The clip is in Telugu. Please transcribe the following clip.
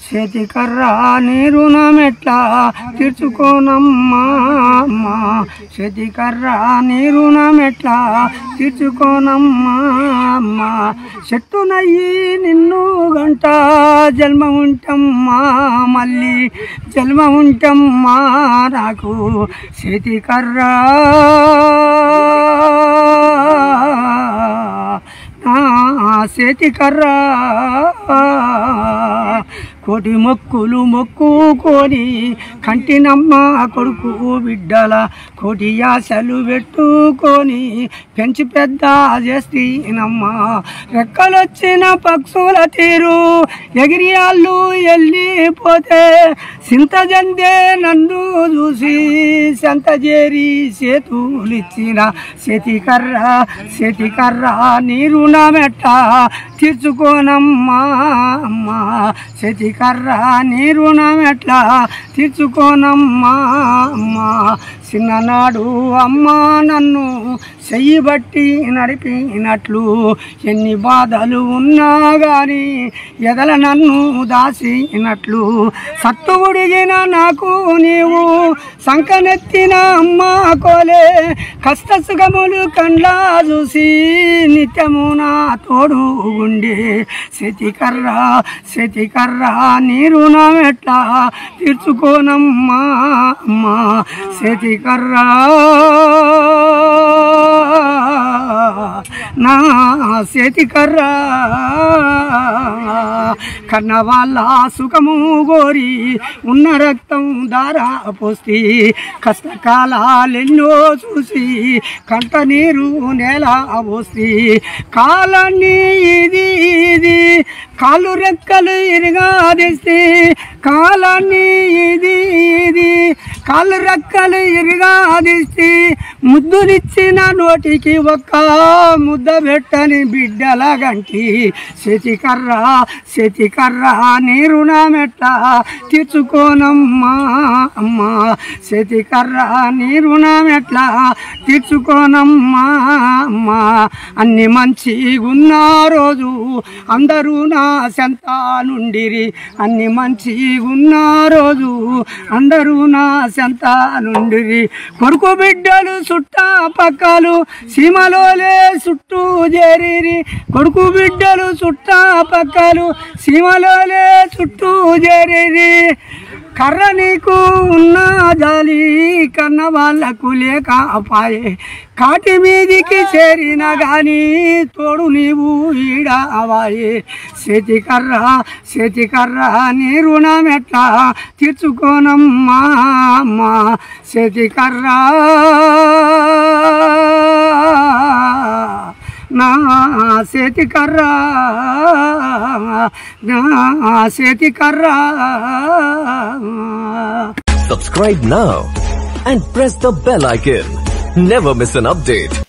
చేతి కర్ర నీ రుణమెట్లా తీర్చుకోనమ్మా అమ్మా చేతి కర్ర నీ రుణమెట్లా తీర్చుకోనమ్మా అమ్మా చెట్టునయ్యి నిన్ను గంట జన్మ ఉంటమ్మా మళ్ళీ జన్మ ఉంటమ్మా నాకు చేతి కర్ర నా చేతి కర్ర కోటి మొక్కులు మొక్కుకొని కంటినమ్మ కొడుకు బిడ్డల కోటి ఆశలు పెట్టుకొని పెంచి పెద్ద చేస్తీనమ్మ రెక్కలొచ్చిన పక్షుల తీరు ఎగిరియాళ్ళు వెళ్ళిపోతే సింత జందే నన్ను చూసి సంత చేరి చేతులిచ్చిన చేతి కర్ర చేతి కర్ర నీ రుణమెట్ట తీర్చుకోనమ్మా అమ్మా చేతి కర్ర నీ రుణమెట్లా తీర్చుకోనమ్మా అమ్మా చిన్ననాడు అమ్మా నన్ను చెయ్యి బట్టి నడిపినట్లు ఎన్ని బాధలు ఉన్నా గాని ఎదల నన్ను దాసినట్లు సత్తు ఉడిగిన నాకు నీవు సంకనెత్తిన అమ్మా కోలే కష్ట సుఖములు కండ్లా చూసి నిత్యము నా తోడు ఉండే శతి కర్ర శతి కర్ర నీ రుణమెట్లా తీర్చుకోనమ్మా అమ్మా శతి కర్ర నా చేతి కర్ర కన్న వాళ్ళ సుఖము గోరి ఉన్న రక్తం దారా పోస్తే కష్టకాలెన్నో చూసి కంట నీరు నేల పోస్తే కాలాన్ని ఇది ఇది కాళ్ళు రెక్కలు ఇరుగాదిస్తే కాలాన్ని ఇది ఇది కాళ్ళు రెక్కలు ఇరుగాదిస్తే ముద్దునిచ్చిన నోటికి ఒక్క ముద్ద పెట్టని బిడ్డల గంటి శతి కర్ర శతి కర్ర నీ రుణమెట్ట తీర్చుకోనమ్మా అమ్మా శతి కర్ర నీ రుణమెట్లా తీర్చుకోనమ్మా అమ్మా అన్ని మంచి ఉన్న రోజు అందరూ నా సెంత నుండిరి అన్ని మంచి ఉన్న రోజు అందరూ నా సెంత నుండిరి కొడుకు బిడ్డలు చుట్టా పక్కలు సీమలోలే చుట్టూ చేరిరి కొడుకు బిడ్డలు చుట్టా పక్కలు సీమలోలే చుట్టూ చేరిరి కర్ర నీకు ఉన్న జాలి కన్న వాళ్ళకు లేక అపాయే కాటి మీదికి చేరిన గాని తోడు నీవు ఈడ అవాయే చేతి కర్ర చేతి కర్ర నీ రుణమెట్లా తీర్చుకోనమ్మా అమ్మా చేతి కర్ర నా చేతి కర్ర నా చేతి కర్ర Subscribe now and press the bell icon. Never miss an update.